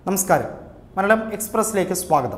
നമസ്കാരം മലയാളം എക്സ്പ്രസിലേക്ക് സ്വാഗതം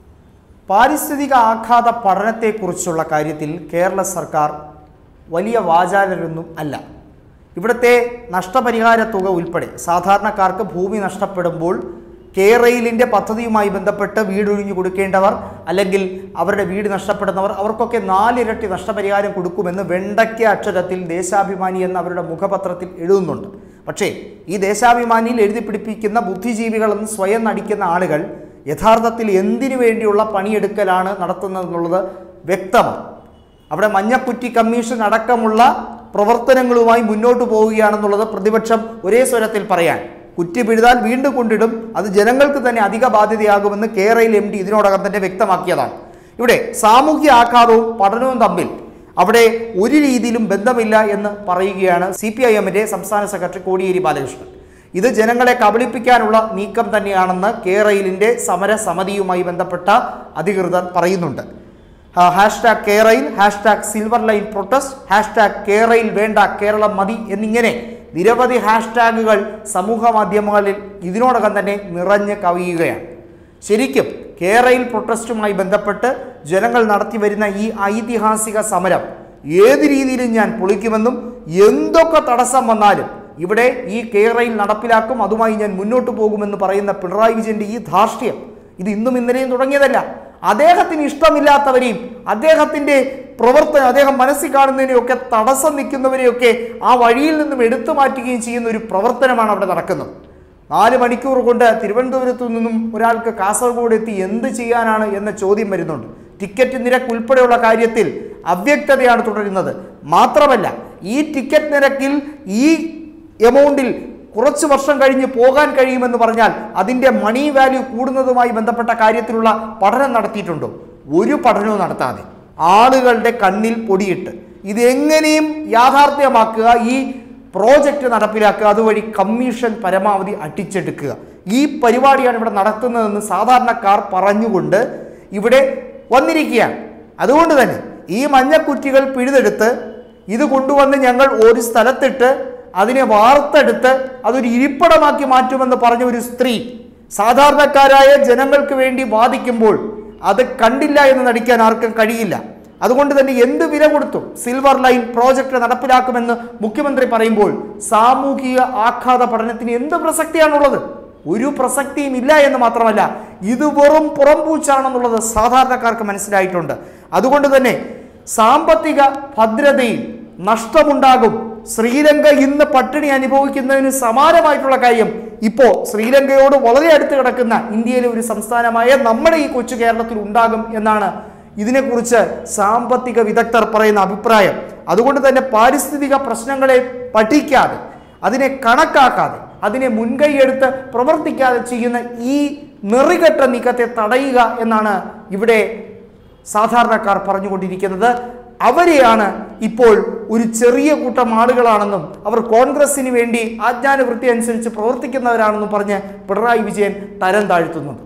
പാരിസ്ഥിതിക ആഘാത പഠനത്തെക്കുറിച്ചുള്ള കാര്യത്തിൽ കേരള സർക്കാർ വലിയ വാചാലരൊന്നും അല്ല ഇവിടുത്തെ നഷ്ടപരിഹാര തുക ഉൾപ്പെടെ സാധാരണക്കാർക്ക് ഭൂമി നഷ്ടപ്പെടുമ്പോൾ കേരയിലിൻ്റെ പദ്ധതിയുമായി ബന്ധപ്പെട്ട് വീടൊഴിഞ്ഞു കൊടുക്കേണ്ടവർ അല്ലെങ്കിൽ അവരുടെ വീട് നഷ്ടപ്പെടുന്നവർ അവർക്കൊക്കെ നാലിരട്ടി നഷ്ടപരിഹാരം കൊടുക്കുമെന്ന് വെണ്ടയ്ക്ക അക്ഷരത്തിൽ ദേശാഭിമാനി എന്ന അവരുടെ മുഖപത്രത്തിൽ എഴുതുന്നുണ്ട് പക്ഷേ ഈ ദേശാഭിമാനിയിൽ എഴുതി പിടിപ്പിക്കുന്ന ബുദ്ധിജീവികളെന്ന് സ്വയം നടിക്കുന്ന ആളുകൾ യഥാർത്ഥത്തിൽ എന്തിനു വേണ്ടിയുള്ള പണിയെടുക്കലാണ് നടത്തുന്നതെന്നുള്ളത് വ്യക്തമാണ് അവിടെ മഞ്ഞക്കുറ്റി കമ്മീഷൻ അടക്കമുള്ള പ്രവർത്തനങ്ങളുമായി മുന്നോട്ട് പോവുകയാണെന്നുള്ളത് പ്രതിപക്ഷം ഒരേ സ്വരത്തിൽ പറയാൻ കുറ്റി പിഴുതാൽ വീണ്ടും കൊണ്ടിടും അത് ജനങ്ങൾക്ക് തന്നെ അധിക ബാധ്യതയാകുമെന്ന് കേരളയിൽ എം ഡി ഇതിനോടകം തന്നെ വ്യക്തമാക്കിയതാണ് ഇവിടെ സാമൂഹ്യ ആഘാതവും പഠനവും തമ്മിൽ അവിടെ ഒരു രീതിയിലും ബന്ധമില്ല എന്ന് പറയുകയാണ് സി പി ഐ എമ്മിൻ്റെ സംസ്ഥാന സെക്രട്ടറി കോടിയേരി ബാലകൃഷ്ണൻ ഇത് ജനങ്ങളെ കബളിപ്പിക്കാനുള്ള നീക്കം തന്നെയാണെന്ന് കേരളിൻ്റെ സമരസമിതിയുമായി ബന്ധപ്പെട്ട അധികൃതർ പറയുന്നുണ്ട് hashtag KRail hashtag silver line protest hashtag KRail വേണ്ട കേരളം മതി എന്നിങ്ങനെ നിരവധി ഹാഷ്ടാഗുകൾ സമൂഹ മാധ്യമങ്ങളിൽ ഇതിനോടകം തന്നെ നിറഞ്ഞ് കവിയുകയാണ് ശരിക്കും കേരയിൽ പ്രൊട്ടസ്റ്റുമായി ബന്ധപ്പെട്ട് ജനങ്ങൾ നടത്തി വരുന്ന ഈ ഐതിഹാസിക സമരം ഏത് രീതിയിലും ഞാൻ പൊളിക്കുമെന്നും എന്തൊക്കെ തടസ്സം വന്നാലും ഇവിടെ ഈ കേരയിൽ നടപ്പിലാക്കും അതുമായി ഞാൻ മുന്നോട്ട് പോകുമെന്ന് പറയുന്ന പിണറായി വിജയന്റെ ഈ ധാർഷ്ട്യം ഇത് ഇന്നും ഇന്നലെയും തുടങ്ങിയതല്ല അദ്ദേഹത്തിന് ഇഷ്ടമില്ലാത്തവരെയും അദ്ദേഹത്തിന്റെ പ്രവർത്തനം അദ്ദേഹം മനസ്സിൽ കാണുന്നതിനെയൊക്കെ തടസ്സം നിൽക്കുന്നവരെയൊക്കെ ആ വഴിയിൽ നിന്നും എടുത്തു മാറ്റുകയും ചെയ്യുന്ന ഒരു പ്രവർത്തനമാണ് അവിടെ നടക്കുന്നത് നാല് മണിക്കൂർ കൊണ്ട് തിരുവനന്തപുരത്തു നിന്നും ഒരാൾക്ക് കാസർഗോഡ് എത്തി എന്ത് ചെയ്യാനാണ് എന്ന ചോദ്യം വരുന്നുണ്ട് ടിക്കറ്റ് നിരക്ക് ഉൾപ്പെടെയുള്ള കാര്യത്തിൽ അവ്യക്തതയാണ് തുടരുന്നത് മാത്രമല്ല ഈ ടിക്കറ്റ് നിരക്കിൽ ഈ എമൗണ്ടിൽ കുറച്ച് വർഷം കഴിഞ്ഞ് പോകാൻ കഴിയുമെന്ന് പറഞ്ഞാൽ അതിൻ്റെ മണി വാല്യൂ കൂടുന്നതുമായി ബന്ധപ്പെട്ട കാര്യത്തിലുള്ള പഠനം നടത്തിയിട്ടുണ്ടോ ഒരു പഠനവും നടത്താതെ ആളുകളുടെ കണ്ണിൽ പൊടിയിട്ട് ഇതെങ്ങനെയും യാഥാർത്ഥ്യമാക്കുക ഈ പ്രോജക്റ്റ് നടപ്പിലാക്കുക അതുവഴി കമ്മീഷൻ പരമാവധി അട്ടിച്ചെടുക്കുക ഈ പരിപാടിയാണ് ഇവിടെ നടത്തുന്നതെന്ന് സാധാരണക്കാർ പറഞ്ഞുകൊണ്ട് ഇവിടെ വന്നിരിക്കുകയാണ് അതുകൊണ്ട് തന്നെ ഈ മഞ്ഞക്കുറ്റികൾ പിഴുതെടുത്ത് ഇത് കൊണ്ടുവന്ന് ഞങ്ങൾ ഒരു സ്ഥലത്തിട്ട് അതിനെ വാർത്തെടുത്ത് അതൊരു ഇരിപ്പിടമാക്കി മാറ്റുമെന്ന് പറഞ്ഞ ഒരു സ്ത്രീ സാധാരണക്കാരായ ജനങ്ങൾക്ക് വേണ്ടി വാദിക്കുമ്പോൾ അത് കണ്ടില്ല എന്ന് നടിക്കാൻ ആർക്കും കഴിയില്ല അതുകൊണ്ട് തന്നെ എന്ത് വില കൊടുത്തും സിൽവർ ലൈൻ പ്രോജക്റ്റ് നടപ്പിലാക്കുമെന്ന് മുഖ്യമന്ത്രി പറയുമ്പോൾ സാമൂഹിക ആഘാത പഠനത്തിന് എന്ത് പ്രസക്തിയാണുള്ളത് ഒരു പ്രസക്തിയും ഇല്ല എന്ന് മാത്രമല്ല ഇത് വെറും പുറംപൂച്ചാണെന്നുള്ളത് സാധാരണക്കാർക്ക് മനസ്സിലായിട്ടുണ്ട് അതുകൊണ്ട് തന്നെ സാമ്പത്തിക ഭദ്രതയിൽ നഷ്ടമുണ്ടാകും ശ്രീലങ്ക ഇന്ന് പട്ടിണി അനുഭവിക്കുന്നതിന് സമാനമായിട്ടുള്ള കാര്യം ഇപ്പോൾ ശ്രീലങ്കയോട് വളരെ അടുത്ത് കിടക്കുന്ന ഇന്ത്യയിലെ ഒരു സംസ്ഥാനമായ നമ്മുടെ ഈ കൊച്ചു കേരളത്തിൽ ഉണ്ടാകും എന്നാണ് ഇതിനെക്കുറിച്ച് സാമ്പത്തിക വിദഗ്ധർ പറയുന്ന അഭിപ്രായം അതുകൊണ്ട് തന്നെ പാരിസ്ഥിതിക പ്രശ്നങ്ങളെ പഠിക്കാതെ അതിനെ കണക്കാക്കാതെ അതിനെ മുൻകൈയെടുത്ത് പ്രവർത്തിക്കാതെ ചെയ്യുന്ന ഈ നെറികെട്ട നീക്കത്തെ തടയുക എന്നാണ് ഇവിടെ സാധാരണക്കാർ പറഞ്ഞുകൊണ്ടിരിക്കുന്നത് അവരെയാണ് ഇപ്പോൾ ഒരു ചെറിയ കൂട്ടം ആളുകളാണെന്നും അവർ കോൺഗ്രസിന് വേണ്ടി ആജ്ഞാനവൃത്തി അനുസരിച്ച് പ്രവർത്തിക്കുന്നവരാണെന്നും പറഞ്ഞ് പിണറായി വിജയൻ തരം താഴ്ത്തുന്നത്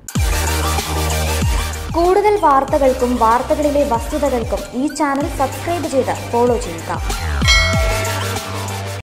കൂടുതൽ വാർത്തകൾക്കും വാർത്തകളിലെ വസ്തുതകൾക്കും ഈ ചാനൽ സബ്സ്ക്രൈബ് ചെയ്ത് ഫോളോ ചെയ്യുക